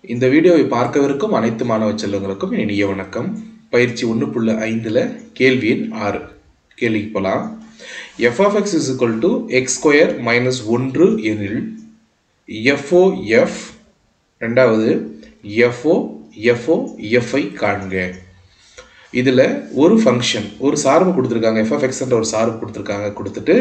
இந்த வீடியோவை பார்க்கவிருக்கும் அனைத்து மாணவ செல்வங்களுக்கும் இனிய வணக்கம் பயிற்சி ஒன்று புள்ள ஐந்தில் கேள்வி எண் ஆறு கேள்விக்கு போகலாம் f of x is equal to x square minus ஒன்று எனில் எஃப்ஓ எஃப் ரெண்டாவது எஃப்ஓ எஃப்ஓ எஃப்ஐ காண்க இதில் ஒரு ஃபங்க்ஷன் ஒரு சார்பு கொடுத்துருக்காங்க எஃப்எஃப் எக்ஸ்ன்ற ஒரு சார்பு கொடுத்துருக்காங்க கொடுத்துட்டு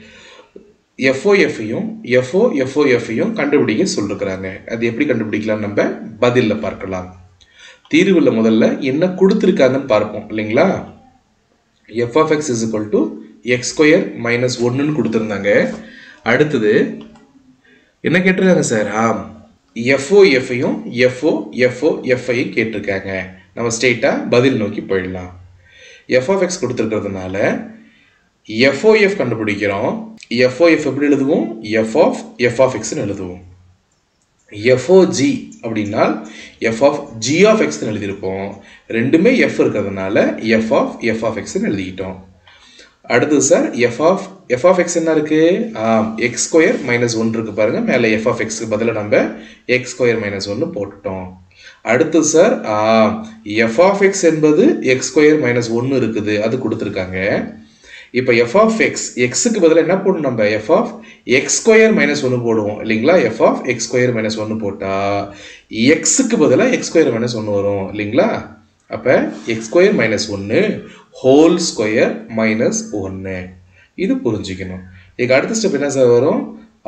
எஃப்ஓஎஃப்ஐயும் எஃப்ஓ எஃப்ஓஎஃப்ஐயும் கண்டுபிடிக்க சொல்லிருக்கிறாங்க அது எப்படி கண்டுபிடிக்கலாம் நம்ம பதிலில் பார்க்கலாம் தீர்வில் முதல்ல என்ன கொடுத்துருக்காங்கன்னு பார்ப்போம் இல்லைங்களா f of x is equal to x square minus ஒன்றுன்னு கொடுத்துருந்தாங்க அடுத்தது என்ன கேட்டிருக்காங்க சார் ஆம் எஃப்ஓ எஃப்ஐயும் எஃப்ஓ எஃப்ஓ எஃப்ஐ கேட்டிருக்காங்க நம்ம ஸ்ட்ரெயிட்டாக பதில் நோக்கி போயிடலாம் எஃப் ஆஃப் எக்ஸ் கொடுத்துருக்கிறதுனால எஃப்ஓஎஃப் கண்டுபிடிக்கிறோம் எஃப்ஓஎஃப் எப்படி எழுதுவோம் எஃப் ஆஃப் எஃப் ஆஃப் எக்ஸ்னு எழுதுவோம் எஃப்ஓஜி அப்படின்னா எஃப் ஆஃப் ஜி ஆஃப் எக்ஸ்னு எழுதியிருப்போம் ரெண்டுமே எஃப் இருக்கிறதுனால எஃப் ஆஃப் எஃப் ஆஃப் எக்ஸ்னு எழுதிக்கிட்டோம் அடுத்தது sir f of f of x என்ன இருக்கு எக்ஸ் ஸ்கொயர் மைனஸ் ஒன்று இருக்கு பாருங்க மேலே எஃப் ஆஃப் எக்ஸ்க்கு பதிலாக நம்ம எக்ஸ் ஸ்கொயர் மைனஸ் ஒன்று போட்டுட்டோம் அடுத்து சார் எஃப் ஆஃப் எக்ஸ் என்பது எக்ஸ் ஸ்கொயர் மைனஸ் ஒன்று இருக்குது அது கொடுத்துருக்காங்க இப்போ எஃப் ஆஃப் எக்ஸ் எக்ஸுக்கு பதிலாக என்ன போடணும் நம்ம f of x square minus ஒன்று போடுவோம் இல்லைங்களா f of x square minus ஒன்று போட்டால் எக்ஸுக்கு பதிலாக எக்ஸ் ஸ்கொயர் மைனஸ் ஒன்று வரும் இல்லைங்களா அப்போ எக்ஸ் ஸ்கொயர் மைனஸ் ஒன்று ஹோல் ஸ்கொயர் மைனஸ் ஒன்று இது புரிஞ்சுக்கணும் இதுக்கு அடுத்த ஸ்டெப் என்ன சார் வரும்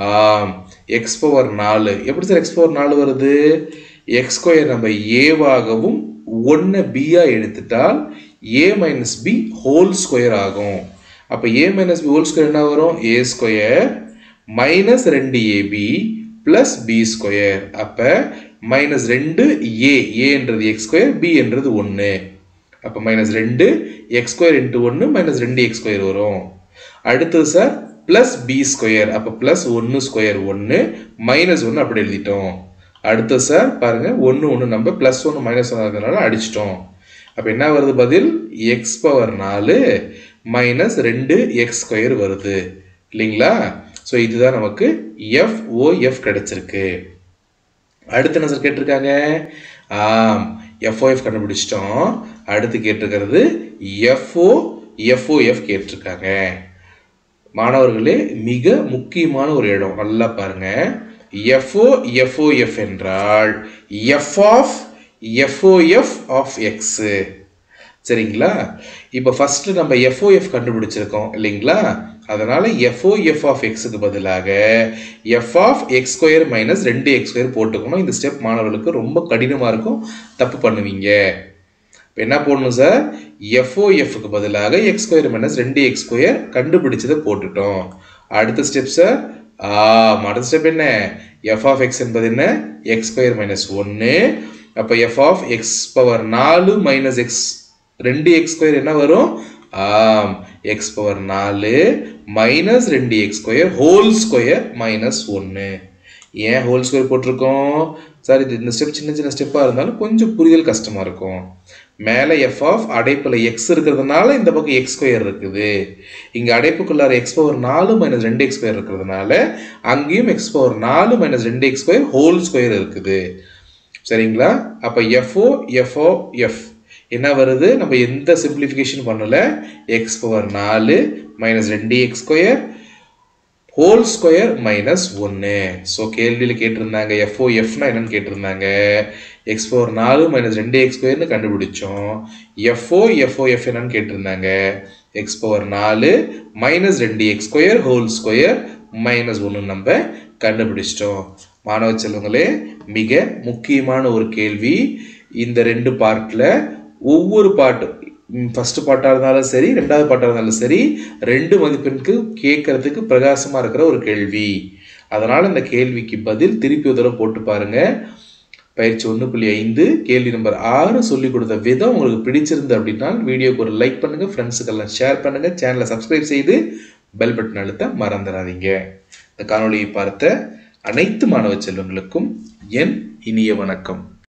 எக்ஸ் பவர் நாலு எப்படி சார் எக்ஸ் பவர் நாலு வருது எக்ஸ் ஸ்கொயர் நம்ம ஏவாகவும் ஒன்று பியாக எடுத்துட்டால் a minus b whole square ஆகும் அப்போ a minus b whole square என்ன வரும் ஏ ஸ்கொயர் மைனஸ் ரெண்டு ஏபி ப்ளஸ் பி ஸ்கொயர் அப்போ மைனஸ் ரெண்டு ஏ ஏன்றது எக்ஸ் ஸ்கொயர் பி என்றது ஒன்று அப்போ மைனஸ் ரெண்டு எக்ஸ் ஸ்கொயர் இன்ட்டு ஒன்று மைனஸ் ரெண்டு எக்ஸ் ஸ்கொயர் வரும் அடுத்தது சார் ப்ளஸ் பி ஸ்கொயர் அப்போ ப்ளஸ் ஒன்று ஸ்கொயர் ஒன்று மைனஸ் ஒன்று அப்படி எழுதிட்டோம் அடுத்து சார் பாருங்க ஒன்று ஒன்று நம்ம ப்ளஸ் ஒன்று மைனஸ் ஒன்று இருக்கிறதுனால அடிச்சிட்டோம் அப்போ என்ன வருது பதில் எக்ஸ் பவர் நாலு மைனஸ் ரெண்டு எக்ஸ் ஸ்கொயர் வருது இல்லைங்களா ஸோ இதுதான் நமக்கு எஃப் ஓ எஃப் கிடைச்சிருக்கு அடுத்து என்ன சார் கேட்டிருக்காங்க ஆம் எஃப்ஓஎஃப் கண்டுபிடிச்சிட்டோம் அடுத்து கேட்டிருக்கிறது எஃப்ஓ எஃப்ஓஎஃப் கேட்டிருக்காங்க மாணவர்களே மிக முக்கியமான ஒரு இடம் நல்லா பாருங்க எஃப்ஓ எஃப்ஓஎஃப் என்றால் f of f o f of x சரிங்களா இப்போ ஃபஸ்ட்டு நம்ம எஃப்ஓஎஃப் கண்டுபிடிச்சிருக்கோம் இல்லைங்களா அதனால் எஃப்ஓஎஃப் ஆஃப் எக்ஸுக்கு பதிலாக f of x square minus ரெண்டு எக்ஸ் ஸ்கொயர் போட்டுக்கணும் இந்த ஸ்டெப் மாணவர்களுக்கு ரொம்ப கடினமாக இருக்கும் தப்பு பண்ணுவீங்க இப்போ என்ன போடணும் சார் எஃப்ஓஎஃப்க்கு பதிலாக எக்ஸ் ஸ்கொயர் மைனஸ் ரெண்டு எக்ஸ் ஸ்கொயர் கண்டுபிடிச்சதை போட்டுட்டோம் அடுத்த ஸ்டெப் சார் அடுத்த ஸ்டெப் என்ன எஃப் ஆஃப் எக்ஸ் என்பது என்ன எக்ஸ் ஸ்கொயர் மைனஸ் ஒன்று அப்போ எஃப் ஆஃப் எக்ஸ் பவர் நாலு மைனஸ் எக்ஸ் ரெண்டு எக்ஸ் ஸ்கொயர் என்ன வரும் ஆம் எக்ஸ் பவர் நாலு மைனஸ் ரெண்டு x square whole square minus ஒன்று ஏன் ஹோல் ஸ்கொயர் போட்டிருக்கோம் சார் இது இந்த ஸ்டெப் சின்ன சின்ன ஸ்டெப்பாக இருந்தாலும் கொஞ்சம் புரிதல் கஷ்டமாக இருக்கும் மேலே எஃப் ஆஃப் அடைப்பில் எக்ஸ் இருக்கிறதுனால இந்த பக்கம் எக்ஸ் ஸ்கொயர் இருக்குது இங்கே அடைப்புக்குள்ளார எக்ஸ் பவர் நாலு மைனஸ் ரெண்டு எக்ஸ் ஸ்கொயர் இருக்கிறதுனால அங்கேயும் எக்ஸ் பவர் நாலு மைனஸ் ரெண்டு எக்ஸ் ஸ்கொயர் ஹோல் ஸ்கொயர் இருக்குது சரிங்களா அப்போ எஃப்ஓ எஃப்ஓ எஃப் என்ன வருது நம்ம எந்த சிம்பிளிஃபிகேஷன் பண்ணல எக்ஸ் பவர் நாலு மைனஸ் ரெண்டு x square whole square minus ஒன்று ஸோ கேள்வியில் கேட்டிருந்தாங்க எஃப்ஓ எஃப்னா என்னன்னு கேட்டிருந்தாங்க எக்ஸ் பவர் நாலு மைனஸ் ரெண்டு எக்ஸ் ஸ்கொயர்னு கண்டுபிடிச்சோம் எஃப்ஓ எஃப்ஓ எஃப் என்னன்னு கேட்டிருந்தாங்க எக்ஸ் பவர் நாலு மைனஸ் ரெண்டு x square whole square minus ஒன்று நம்ம கண்டுபிடிச்சிட்டோம் மாணவ செல்வங்களே மிக முக்கியமான ஒரு கேள்வி இந்த ரெண்டு பார்ட்டில் ஒவ்வொரு பாட்டு ஃபஸ்ட்டு பாட்டாக இருந்தாலும் சரி ரெண்டாவது பாட்டாக இருந்தாலும் சரி ரெண்டு மதிப்பெண்க்கு கேட்கறதுக்கு பிரகாசமாக இருக்கிற ஒரு கேள்வி அதனால் இந்த கேள்விக்கு பதில் திருப்பி ஒரு தடவை போட்டு பாருங்க பயிற்சி ஒன்று புள்ளி ஐந்து கேள்வி நம்பர் ஆறு சொல்லிக் கொடுத்த விதம் உங்களுக்கு பிடிச்சிருந்து அப்படின்னா வீடியோக்கு ஒரு லைக் பண்ணுங்கள் ஃப்ரெண்ட்ஸுக்கெல்லாம் ஷேர் பண்ணுங்கள் சேனலை சப்ஸ்கிரைப் செய்து பெல் பட்டன் அழுத்த மறந்துடாதீங்க இந்த காணொலியை பார்த்த அனைத்து மாணவ செல்வங்களுக்கும் என் இனிய வணக்கம்